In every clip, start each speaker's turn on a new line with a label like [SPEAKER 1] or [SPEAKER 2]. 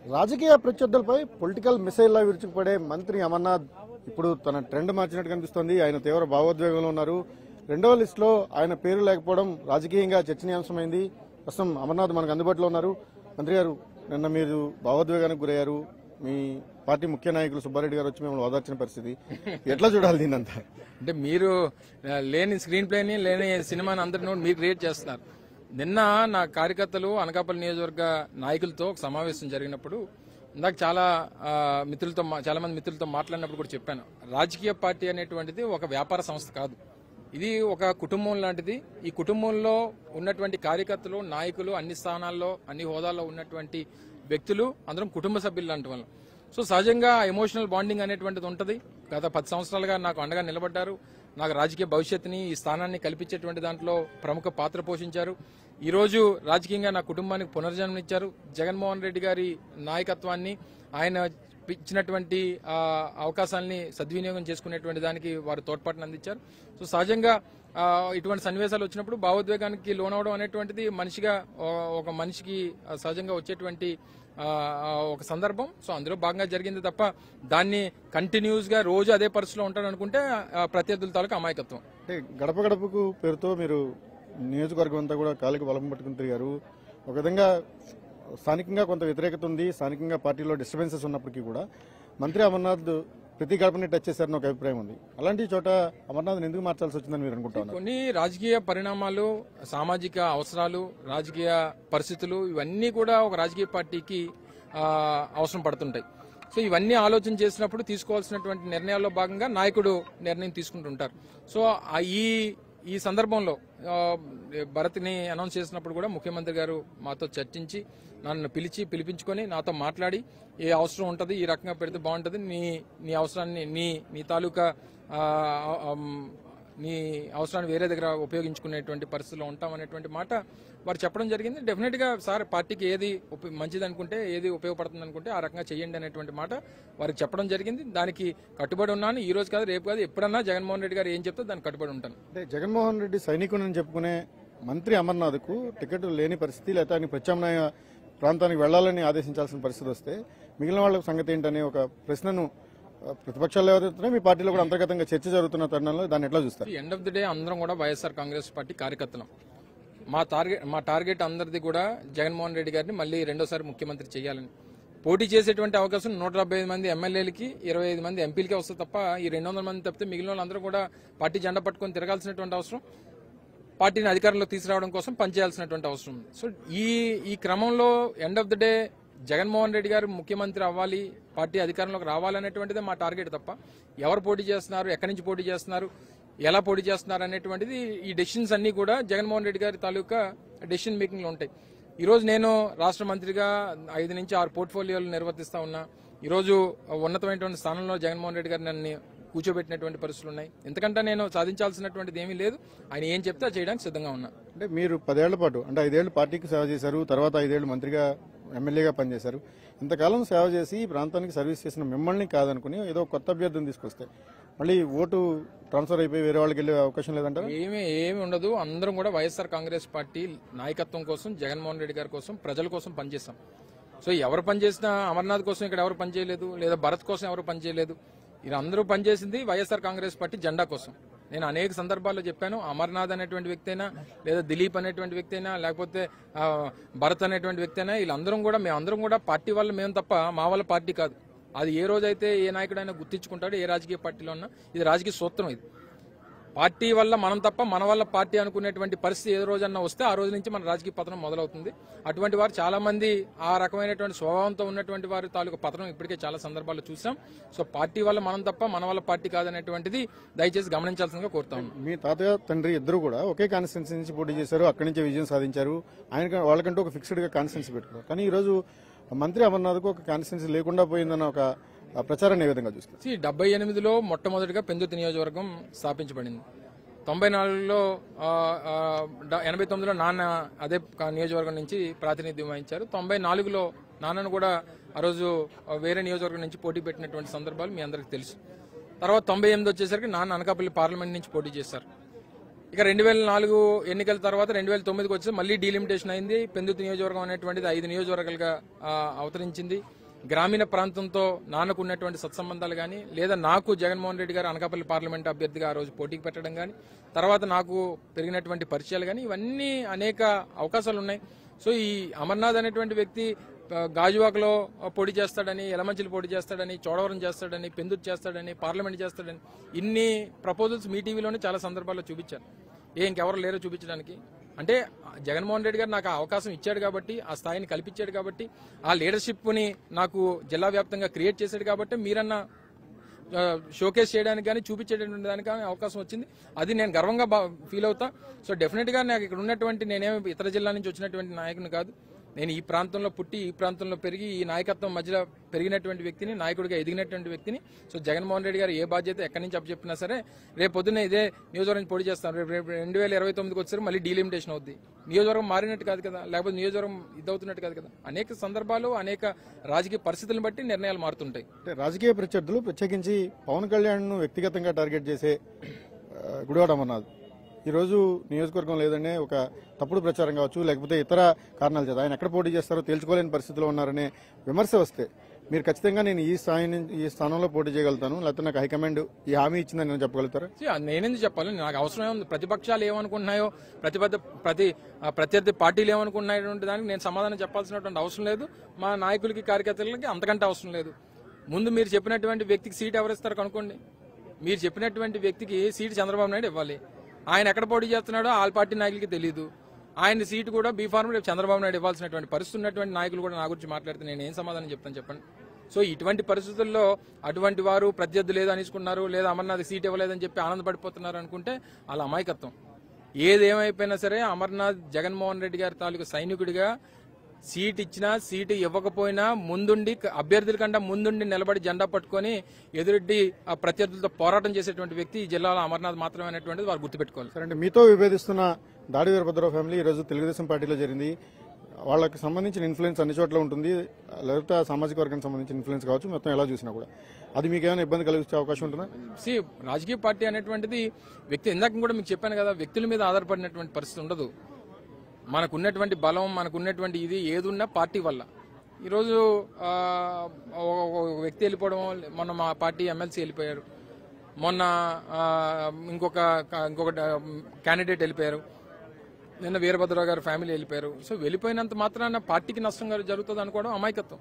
[SPEAKER 1] రాజకీయ ప్రత్యర్థులపై పొలిటికల్ మిసైల్లా విరుచుకుపడే మంత్రి అమర్నాథ్ ఇప్పుడు తన ట్రెండ్ మార్చినట్టు కనిపిస్తోంది ఆయన తీవ్ర భావోద్వేగంలో ఉన్నారు రెండవ లిస్టులో ఆయన పేరు లేకపోవడం రాజకీయంగా చర్చనీయాంశమైంది ప్రస్తుతం అమర్నాథ్ మనకు అందుబాటులో ఉన్నారు మంత్రి గారు నిన్న మీరు భావోద్వేగానికి గురయ్యారు మీ పార్టీ ముఖ్య నాయకులు సుబ్బారెడ్డి గారు వచ్చి మిమ్మల్ని ఓదార్చిన పరిస్థితి ఎట్లా చూడాలి దీన్నంతా
[SPEAKER 2] అంటే మీరు ఆ, లేని స్క్రీన్ ప్లేని లేని సినిమాని అందరిని మీరు క్రియేట్ చేస్తున్నారు నిన్న నా కార్యకర్తలు అనకాపల్లి నియోజకవర్గ నాయకులతో ఒక సమావేశం జరిగినప్పుడు ఇందాక చాలా ఆ, మిత్రులతో మా- చాలా మంది మిత్రులతో మాట్లాడినప్పుడు కూడా చెప్పాను రాజకీయ పార్టీ అనేటువంటిది ఒక వ్యాపార సంస్థ కాదు ఇది ఒక కుటుంబం లాంటిది ఈ కుటుంబంలో ఉన్నటువంటి కార్యకర్తలు నాయకులు అన్ని స్థానాల్లో అన్ని హోదాల్లో ఉన్నటువంటి వ్యక్తులు అందరం కుటుంబ సభ్యులు లాంటి వాళ్ళం సో సహజంగా ఎమోషనల్ బాండింగ్ అనేటువంటిది ఉంటుంది గత పది సంవత్సరాలుగా నాకు అండగా నిలబడ్డారు నాకు రాజకీయ భవిష్యత్తుని ఈ స్థానాన్ని కల్పించేటువంటి దాంట్లో ప్రముఖ పాత్ర పోషించారు ఈ రోజు రాజకీయంగా నా కుటుంబానికి పునర్జన్మనిచ్చారు జగన్మోహన్ రెడ్డి గారి నాయకత్వాన్ని ఆయన ఇచ్చినటువంటి ఆ, అవకాశాలని సద్వినియోగం చేసుకునేటువంటి దానికి వారు తోడ్పాటును అందించారు సో సహజంగా ఆ, ఇటువంటి సన్నివేశాలు వచ్చినప్పుడు భావోద్వేగానికి లోనవడం అనేటువంటిది మనిషిగా ఆ, ఒక మనిషికి ఆ, సహజంగా వచ్చేటువంటి ఆ, ఆ, ఒక సందర్భం సో అందులో భాగంగా జరిగింది తప్ప దాన్ని కంటిన్యూస్ గా రోజు అదే పరిస్థితిలో ఉంటాడు అనుకుంటే ఆ, ప్రత్యర్థుల తాలూకు అమాయకత్వం
[SPEAKER 1] అంటే గడప గడపకు పేరుతో మీరు నియోజకవర్గం అంతా కూడా కాలికి బలం పట్టుకుని తిరిగారు ఒక విధంగా స్థానికంగా కొంత వ్యతిరేకత ఉంది స్థానికంగా పార్టీలో డిస్టర్బెన్సెస్ ఉన్నప్పటికీ కూడా మంత్రి అమర్నాథ్ ప్రతి గడపని టచ్ చేశారని ఒక అభిప్రాయం ఉంది అలాంటి చోట అమర్నాథ్ ఎందుకు మార్చాల్సి వచ్చిందని మీరు అనుకుంటా ఉన్నారు
[SPEAKER 2] కొన్ని రాజకీయ పరిణామాలు సామాజిక అవసరాలు రాజకీయ పరిస్థితులు ఇవన్నీ కూడా ఒక రాజకీయ పార్టీకి ఆ, అవసరం పడుతుంటాయి సో ఇవన్నీ ఆలోచన చేసినప్పుడు తీసుకోవాల్సినటువంటి నిర్ణయాల్లో భాగంగా నాయకుడు నిర్ణయం తీసుకుంటుంటారు సో ఆ ఈ ఈ సందర్భంలో ఆ, భరత్ని అనౌన్స్ చేసినప్పుడు కూడా ముఖ్యమంత్రి గారు మాతో చర్చించి నన్ను పిలిచి పిలిపించుకొని నాతో మాట్లాడి ఏ అవసరం ఉంటుంది ఈ రకంగా పెడితే బాగుంటుంది నీ నీ అవసరాన్ని నీ నీ తాలూకా ఆ, ఆమ్, నీ అవసరాన్ని వేరే దగ్గర ఉపయోగించుకునేటువంటి పరిస్థితిలో ఉంటాం అనేటువంటి మాట వారు చెప్పడం జరిగింది డెఫినెట్ గా సార్ పార్టీకి ఏది ఉప- మంచిది అనుకుంటే ఏది ఉపయోగపడుతుంది అనుకుంటే ఆ రకంగా చేయండి అనేటువంటి మాట వారికి చెప్పడం జరిగింది దానికి కట్టుబడి ఉన్నాను ఈ రోజు కాదు రేపు కాదు ఎప్పుడన్నా జగన్మోహన్ రెడ్డి గారు ఏం చెప్తే దానికి కట్టుబడి ఉంటాను
[SPEAKER 1] అంటే జగన్మోహన్ రెడ్డి సైనికుని చెప్పుకునే మంత్రి అమర్నాథ్కు టికెట్ లేని పరిస్థితి లేకపోతే ఆయన ప్రత్యామ్నాయ ప్రాంతానికి వెళ్లాలని ఆదేశించాల్సిన పరిస్థితి వస్తే మిగిలిన వాళ్ళ సంగతి ఏంటనే ఒక ప్రశ్నను ఆ, ప్రతిపక్షాలు ఎవరైతున్నాయి మీ పార్టీలో కూడా అంతర్గతంగా చర్చ జరుగుతున్న తరుణంలో దాన్ని ఎట్లా చూస్తారు
[SPEAKER 2] ఎండ్ ఆఫ్ ది డే అందరం కూడా వైఎస్ఆర్ కాంగ్రెస్ పార్టీ కార్యకర్తలం మా టార్గెట్ మా టార్గెట్ అందరిది కూడా జగన్మోహన్ రెడ్డి గారిని మళ్ళీ రెండోసారి ముఖ్యమంత్రి చేయాలని పోటీ చేసేటువంటి అవకాశం నూట డెబ్బై ఐదు మంది ఎమ్మెల్యేలకి ఇరవై ఐదు మంది ఎంపీలకే వస్తుంది తప్ప ఈ రెండు వందల మంది తప్పితే మిగిలిన వాళ్ళందరూ కూడా పార్టీ జెండా పట్టుకొని తిరగాల్సినటువంటి అవసరం పార్టీని అధికారంలో తీసుకురావడం కోసం పనిచేయాల్సినటువంటి అవసరం ఉంది సో ఈ ఈ క్రమంలో end of the day Jaganmohan Reddy garu ముఖ్యమంత్రి అవ్వాలి పార్టీ అధికారంలోకి రావాలనేటువంటిదే మా టార్గెట్ తప్ప ఎవరు పోటీ చేస్తున్నారు ఎక్కడి నుంచి పోటీ చేస్తున్నారు ఎలా పోటీ చేస్తున్నారు అనేటువంటిది ఈ డెసిషన్స్ అన్ని కూడా జగన్మోహన్ రెడ్డి గారి తాలూకా డెసిషన్ మేకింగ్ లో ఉంటాయి ఈ రోజు నేను రాష్ట్ర మంత్రిగా ఐదు నుంచి ఆరు పోర్ట్ఫోలియోలు నిర్వర్తిస్తా ఉన్నా ఈ రోజు ఉన్నతమైనటువంటి స్థానంలో జగన్మోహన్ రెడ్డి గారు నన్ను కూర్చోబెట్టినటువంటి పరిస్థితులు ఉన్నాయి ఎందుకంటే నేను సాధించాల్సినటువంటిది ఏమీ లేదు ఆయన ఏం చెప్తే అది చేయడానికి సిద్ధంగా ఉన్నా
[SPEAKER 1] అంటే మీరు పదేళ్ల పాటు అంటే ఐదేళ్లు పార్టీకి సేవ చేశారు తర్వాత ఐదేళ్లు మంత్రిగా ఎమ్మెల్యేగా పనిచేశారు ఇంతకాలం సేవ చేసి ఈ ప్రాంతానికి సర్వీస్ చేసిన మిమ్మల్ని కాదనుకుని ఏదో కొత్త అభ్యర్థిని తీసుకొస్తే మళ్ళీ ఓటు ట్రాన్స్ఫర్ అయిపోయి వేరే వాళ్ళకి వెళ్ళే అవకాశం లేదంటారా
[SPEAKER 2] ఏమి ఏమి ఉండదు అందరం కూడా వైఎస్ఆర్ కాంగ్రెస్ పార్టీ నాయకత్వం కోసం జగన్మోహన్ రెడ్డి గారి కోసం ప్రజల కోసం పనిచేస్తాం సో ఎవరు పనిచేసినా అమర్నాథ్ కోసం ఇక్కడ ఎవరు పనిచేయలేదు లేదా భరత్ కోసం ఎవరు పనిచేయలేదు వీరందరూ పనిచేసింది వైఎస్ఆర్ కాంగ్రెస్ పార్టీ జెండా కోసం నేను అనేక సందర్భాల్లో చెప్పాను అమర్నాథ్ అనేటువంటి వ్యక్తి అయినా లేదా దిలీప్ అనేటువంటి వ్యక్తి అయినా లేకపోతే ఆ, భరత్ అనేటువంటి వ్యక్తి అయినా వీళ్ళందరం కూడా మేమందరం కూడా పార్టీ వల్ల మేము తప్ప మా వాళ్ళ పార్టీ కాదు అది ఏ రోజైతే ఏ నాయకుడైనా గుర్తించుకుంటాడో ఏ రాజకీయ పార్టీలో ఉన్నా ఇది రాజకీయ సూత్రం ఇది పార్టీ వల్ల మనం తప్ప మన వల్ల పార్టీ అనుకునేటువంటి పరిస్థితి ఏ రోజన్నా వస్తే ఆ రోజు నుంచి మన రాజకీయ పతనం మొదలవుతుంది అటువంటి వారు చాలా మంది ఆ రకమైనటువంటి స్వభావంతో ఉన్నటువంటి వారి తాలూకు పతనం ఇప్పటికే చాలా సందర్భాల్లో చూసాం సో పార్టీ వల్ల మనం తప్ప మన వల్ల పార్టీ కాదనేటువంటిది దయచేసి గమనించాల్సిందిగా కోరుతా ఉన్నాం
[SPEAKER 1] మీ తాతయ్య తండ్రి ఇద్దరు కూడా ఒకే కాన్స్టిట్యున్సీ నుంచి పోటీ చేశారు అక్కడి నుంచి విజయం సాధించారు ఆయన వాళ్ళకంటూ ఒక ఫిక్స్డ్ గా కాన్స్టిట్యున్సీ పెట్టుకున్నారు కానీ ఈ రోజు మంత్రి అమర్నాథ్కు ఒక కాన్స్టిట్యున్సీ లేకుండా పోయిందన్న ఒక ఆ, ప్రచారాన్ని ఏ విధంగా చూస్తారు
[SPEAKER 2] See, డెబ్బై ఎనిమిదిలో మొట్టమొదటిగా పెందుర్తి నియోజకవర్గం స్థాపించబడింది తొంభై నాలుగులో ఆ, ఆ, డ- ఎనభై తొమ్మిదిలో నాన్న అదే క- నియోజకవర్గం నుంచి ప్రాతినిధ్యం వహించారు తొంభై నాలుగులో నాన్నను కూడా ఆ రోజు ఆ, వేరే నియోజకవర్గం నుంచి పోటీ పెట్టినటువంటి సందర్భాలు మీ అందరికీ తెలుసు తర్వాత తొంభై ఎనిమిది వచ్చేసరికి నాన్న అనకాపల్లి పార్లమెంట్ నుంచి పోటీ చేశారు ఇక రెండు వేల నాలుగు ఎన్నికల తర్వాత రెండు వేల తొమ్మిదికి వచ్చి మళ్ళీ డీలిమిటేషన్ అయింది పెందుతు నియోజకవర్గం అనేటువంటిది ఐదు నియోజకవర్గాలుగా ఆ, అవతరించింది గ్రామీణ ప్రాంతంతో నాన్నకు ఉన్నటువంటి సత్సంబంధాలు కానీ లేదా నాకు జగన్మోహన్ రెడ్డి గారు అనకాపల్లి పార్లమెంట్ అభ్యర్థిగా ఆ రోజు పోటీకి పెట్టడం కానీ తర్వాత నాకు పెరిగినటువంటి పరిచయాలు కానీ ఇవన్నీ అనేక అవకాశాలు ఉన్నాయి సో ఈ అమర్నాథ్ అనేటువంటి వ్యక్తి ఆ, గాజువాకలో పోటీ చేస్తాడని ఎలమంచిలు పోటీ చేస్తాడని చోడవరం చేస్తాడని పెందుతు చేస్తాడని పార్లమెంట్ చేస్తాడని ఇన్ని ప్రపోజల్స్ మీ టీవీలోనే చాలా సందర్భాల్లో చూపించారు ఏ ఇంకెవరు లేరో చూపించడానికి అంటే జగన్మోహన్ రెడ్డి గారు నాకు ఆ అవకాశం ఇచ్చాడు కాబట్టి ఆ స్థాయిని కల్పించాడు కాబట్టి ఆ లీడర్షిప్ని నాకు జిల్లా వ్యాప్తంగా క్రియేట్ చేశాడు కాబట్టి మీరన్నా షోకేస్ చేయడానికి కానీ చూపించేటటువంటి దానికి కానీ అవకాశం వచ్చింది అది నేను గర్వంగా ఫీల్ అవుతా సో డెఫినెట్ గా నాకు ఇక్కడ ఉన్నటువంటి నేనేమి ఇతర జిల్లా నుంచి వచ్చినటువంటి నాయకుని కాదు నేను ఈ ప్రాంతంలో పుట్టి ఈ ప్రాంతంలో పెరిగి ఈ నాయకత్వం మధ్యలో పెరిగినటువంటి వ్యక్తిని నాయకుడిగా ఎదిగినటువంటి వ్యక్తిని సో జగన్మోహన్ రెడ్డి గారు ఏ బాధ్యత ఎక్కడి నుంచి అప్పచెప్పినా సరే రేపు పొద్దున్న ఇదే నియోజకవర్గం పోటీ చేస్తాను రేపు రేపు రెండు వేల ఇరవై తొమ్మిదికి వచ్చారు మళ్ళీ డీలిమిటేషన్ అవుద్ది నియోజకవర్గం మారినట్టు కాదు కదా లేకపోతే నియోజకవర్గం ఇదవుతున్నట్టు కాదు కదా అనేక సందర్భాలు అనేక రాజకీయ పరిస్థితులను బట్టి నిర్ణయాలు మారుతుంటాయి
[SPEAKER 1] అంటే రాజకీయ ప్రత్యర్థులు ప్రత్యేకించి పవన్ కళ్యాణ్ ను వ్యక్తిగతంగా టార్గెట్ చేసే ఆ, గుడివాడ అమర్నాథ్ ఈరోజు నియోజకవర్గం లేదనే ఒక తప్పుడు ప్రచారం కావచ్చు లేకపోతే ఇతర కారణాల చేత ఆయన ఎక్కడ పోటీ చేస్తారో తేల్చుకోలేని పరిస్థితిలో ఉన్నారనే విమర్శ వస్తే మీరు ఖచ్చితంగా నేను ఈ స్థాయి నుంచి ఈ స్థానంలో పోటీ చేయగలుగుతాను లేకపోతే నాకు హైకమాండ్ ఈ హామీ ఇచ్చిందని నేను చెప్పగలుగుతారా
[SPEAKER 2] See, నేనేందుకు చెప్పాలి నాకు అవసరం ఉంది ప్రతిపక్షాలు ఏమనుకుంటున్నాయో ప్రతిపక్ష ప్రతి ఆ, ప్రత్యర్థి పార్టీలు ఏమనుకుంటున్నాయో దానికి నేను సమాధానం చెప్పాల్సినటువంటి అవసరం లేదు మా నాయకులకి కార్యకర్తలకి అంతకంటే అవసరం లేదు ముందు మీరు చెప్పినటువంటి వ్యక్తికి సీట్ ఎవరిస్తారు కనుక్కోండి మీరు చెప్పినటువంటి వ్యక్తికి సీట్ చంద్రబాబు నాయుడు ఇవ్వాలి ఆయన ఎక్కడ పోటీ చేస్తున్నాడో ఆల్ పార్టీ నాయకులకి తెలియదు ఆయన సీటు కూడా బీ ఫార్మ్ రేపు చంద్రబాబు నాయుడు ఇవ్వాల్సినటువంటి పరిస్థితి ఉన్నటువంటి నాయకులు కూడా నా గురించి మాట్లాడితే నేను ఏం సమాధానం చెప్తాను చెప్పండి సో ఇటువంటి పరిస్థితుల్లో అటువంటి వారు ప్రత్యర్థి లేదు అనేసుకున్నారు లేదా అమర్నాథ్ సీట్ ఇవ్వలేదని చెప్పి ఆనందపడిపోతున్నారు అనుకుంటే వాళ్ళ అమాయకత్వం ఏదేమైపోయినా సరే అమర్నాథ్ జగన్మోహన్ రెడ్డి గారి తాలూకు సైనికుడిగా సీట్ ఇచ్చినా సీటు ఇవ్వకపోయినా ముందుండి అభ్యర్థుల కంటే ముందుండి నిలబడి జెండా పట్టుకొని ఎదురెడ్డి ఆ ప్రత్యర్థులతో పోరాటం చేసేటువంటి వ్యక్తి ఈ జిల్లాలో అమర్నాథ్ మాత్రమే అనేటువంటిది వారు గుర్తుపెట్టుకోవాలి
[SPEAKER 1] సరే అంటే మీతో విభేదిస్తున్న దాడి వీరభద్రరావు ఫ్యామిలీ ఈరోజు తెలుగుదేశం పార్టీలో జరిగింది వాళ్ళకి సంబంధించిన ఇన్ఫ్లుయెన్స్ అన్ని చోట్ల ఉంటుంది లేకపోతే ఆ సామాజిక వర్గానికి సంబంధించిన ఇన్ఫ్లుయెన్స్ కావచ్చు మొత్తం ఎలా చూసినా కూడా అది మీకు ఏమైనా ఇబ్బంది కలిగించే అవకాశం ఉంటుందా
[SPEAKER 2] సి రాజకీయ పార్టీ అనేటువంటిది వ్యక్తి ఇందాక కూడా మీకు చెప్పాను కదా వ్యక్తుల మీద ఆధారపడినటువంటి పరిస్థితి ఉండదు మనకున్నటువంటి బలం మనకున్నటువంటి ఇది ఏది ఉన్నా పార్టీ వల్ల ఈరోజు ఆ, ఒక- ఒక వ్యక్తి వెళ్ళిపోవడం మొన్న మా పార్టీ ఎమ్మెల్సీ వెళ్ళిపోయారు మొన్న ఆ, ఇంకొక ఇంకొక క్యాండిడేట్ వెళ్ళిపోయారు నిన్న వీరభద్రరావు గారి ఫ్యామిలీ వెళ్ళిపోయారు సో వెళ్ళిపోయినంత మాత్రాన పార్టీకి నష్టం జరుగుతుంది అనుకోవడం అమాయకత్వం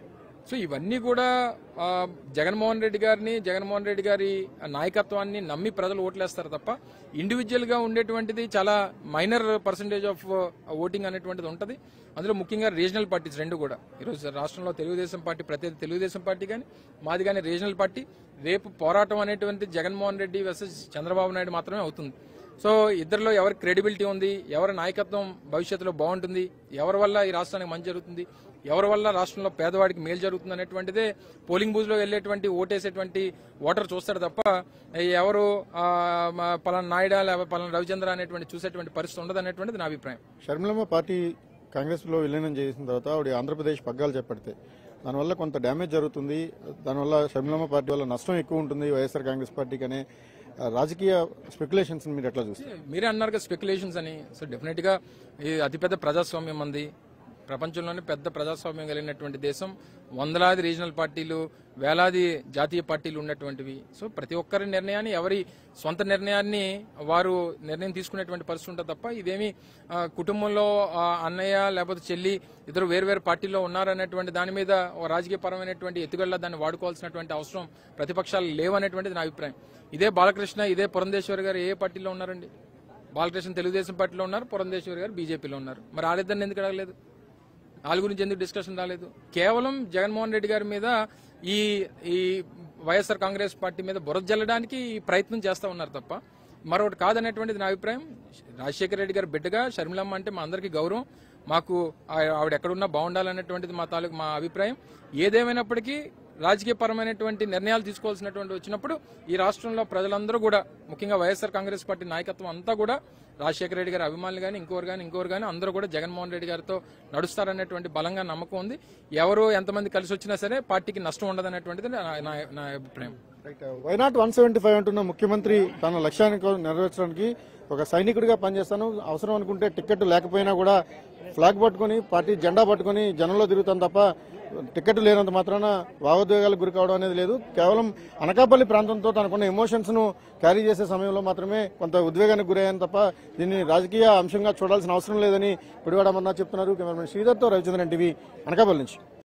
[SPEAKER 2] సో ఇవన్నీ కూడా ఆ, జగన్మోహన్ రెడ్డి గారిని జగన్మోహన్ రెడ్డి గారి నాయకత్వాన్ని నమ్మి ప్రజలు ఓట్లేస్తారు తప్ప ఇండివిజువల్ గా ఉండేటువంటిది చాలా మైనర్ పర్సంటేజ్ ఆఫ్ ఓటింగ్ అనేటువంటిది ఉంటుంది అందులో ముఖ్యంగా రీజనల్ పార్టీస్ రెండు కూడా ఈరోజు రాష్ట్రంలో తెలుగుదేశం పార్టీ ప్రతి తెలుగుదేశం పార్టీ కానీ మాది కానీ రీజనల్ పార్టీ రేపు పోరాటం అనేటువంటి జగన్మోహన్ రెడ్డి వర్సెస్ చంద్రబాబు నాయుడు మాత్రమే అవుతుంది సో ఇద్దరిలో ఎవరి క్రెడిబిలిటీ ఉంది ఎవరి నాయకత్వం భవిష్యత్తులో బాగుంటుంది ఎవరి వల్ల ఈ రాష్ట్రానికి మంచి జరుగుతుంది ఎవరి వల్ల రాష్ట్రంలో పేదవాడికి మేలు జరుగుతుంది అనేటువంటిదే పోలింగ్ బూత్ లో వెళ్ళేటువంటి ఓటేసేటువంటి ఓటర్ చూస్తాడు తప్ప ఎవరు ఆ, మా పలానా నాయుడా లేకపోతే పలానా రవిచంద్ర అనేటువంటి చూసేటువంటి పరిస్థితి ఉండదు అనేటువంటిది నా అభిప్రాయం
[SPEAKER 1] షర్మిలమ్మ పార్టీ కాంగ్రెస్ లో విలీనం చేసిన తర్వాత ఆవిడ ఆంధ్రప్రదేశ్ పగ్గాలు చేపడితే దానివల్ల కొంత డ్యామేజ్ జరుగుతుంది దానివల్ల షర్మిలమ్మ పార్టీ వల్ల నష్టం ఎక్కువ ఉంటుంది వైఎస్ఆర్ కాంగ్రెస్ పార్టీకి అనే ఆ, రాజకీయ స్పెక్యులేషన్స్ మీరు ఎట్లా చూస్తారు
[SPEAKER 2] మీరే అన్నారు కదా స్పెక్యులేషన్స్ అని సో డెఫినెట్ గా ఇది అతిపెద్ద ప్రజాస్వామ్యం మంది ప్రపంచంలోనే పెద్ద ప్రజాస్వామ్యం కలిగినటువంటి దేశం వందలాది రీజనల్ పార్టీలు వేలాది జాతీయ పార్టీలు ఉన్నటువంటివి సో ప్రతి ఒక్కరి నిర్ణయాన్ని ఎవరి సొంత నిర్ణయాన్ని వారు నిర్ణయం తీసుకునేటువంటి పరిస్థితి ఉంటుంది తప్ప ఇదేమి ఆ, కుటుంబంలో ఆ, అన్నయ్య లేకపోతే చెల్లి ఇద్దరు వేరు పార్టీల్లో ఉన్నారనేటువంటి దాని మీద ఒక రాజకీయపరమైనటువంటి ఎత్తుగడలా దాన్ని వాడుకోవాల్సినటువంటి అవసరం ప్రతిపక్షాలు లేవనేటువంటిది నా అభిప్రాయం ఇదే బాలకృష్ణ ఇదే పురంధేశ్వరి గారు ఏ పార్టీలో ఉన్నారండి బాలకృష్ణ తెలుగుదేశం పార్టీలో ఉన్నారు పురంధేశ్వరి గారు బీజేపీలో ఉన్నారు మరి వాళ్ళిద్దరిని ఎందుకు అడగలేదు వాళ్ళ గురించి ఎందుకు డిస్కషన్ రాలేదు కేవలం జగన్మోహన్ రెడ్డి గారి మీద ఈ ఈ వైఎస్ఆర్ కాంగ్రెస్ పార్టీ మీద బురద జల్లడానికి ఈ ప్రయత్నం చేస్తా ఉన్నారు తప్ప మరొకటి కాదనేటువంటిది నా అభిప్రాయం రాజశేఖర రెడ్డి గారి బిడ్డగా షర్మిలమ్మ అంటే మా అందరికీ గౌరవం మాకు ఆ- ఆవిడ ఎక్కడున్నా బాగుండాలనేటువంటిది మా తాలూకు మా అభిప్రాయం ఏదేమైనప్పటికీ రాజకీయపరమైనటువంటి నిర్ణయాలు తీసుకోవాల్సినటువంటి వచ్చినప్పుడు ఈ రాష్ట్రంలో ప్రజలందరూ కూడా ముఖ్యంగా వైఎస్ఆర్ కాంగ్రెస్ పార్టీ నాయకత్వం అంతా కూడా రాజశేఖర రెడ్డి గారి అభిమానులు కానీ ఇంకోరు కానీ ఇంకోరు కానీ అందరూ కూడా జగన్మోహన్ రెడ్డి గారితో నడుస్తారనేటువంటి బలంగా నమ్మకం ఉంది ఎవరు ఎంతమంది కలిసి వచ్చినా సరే పార్టీకి నష్టం ఉండదనేటువంటిది నా- నా నా అభిప్రాయం
[SPEAKER 1] వైనాట్ వన్ సెవెంటీ ఫైవ్ అంటున్న ముఖ్యమంత్రి తన లక్ష్యాన్ని కో- నెరవేర్చడానికి ఒక సైనికుడిగా పనిచేస్తాను అవసరం అనుకుంటే టికెట్ లేకపోయినా కూడా ఫ్లాగ్ పట్టుకొని పార్టీ జెండా పట్టుకొని జనంలో తిరుగుతాను తప్ప టికెట్ లేనంత మాత్రాన భావోద్వేగాలకు గురి కావడం అనేది లేదు కేవలం అనకాపల్లి ప్రాంతంతో తనకున్న ఎమోషన్స్ ను క్యారీ చేసే సమయంలో మాత్రమే కొంత ఉద్వేగానికి గురయ్యాను తప్ప దీన్ని రాజకీయ అంశంగా చూడాల్సిన అవసరం లేదని పిడివాడ అమర్నాథ్ చెప్తున్నారు కెమెరామెన్ శ్రీధర్తో రవిచంద్రన్ టీవీ అనకాపల్లి నుంచి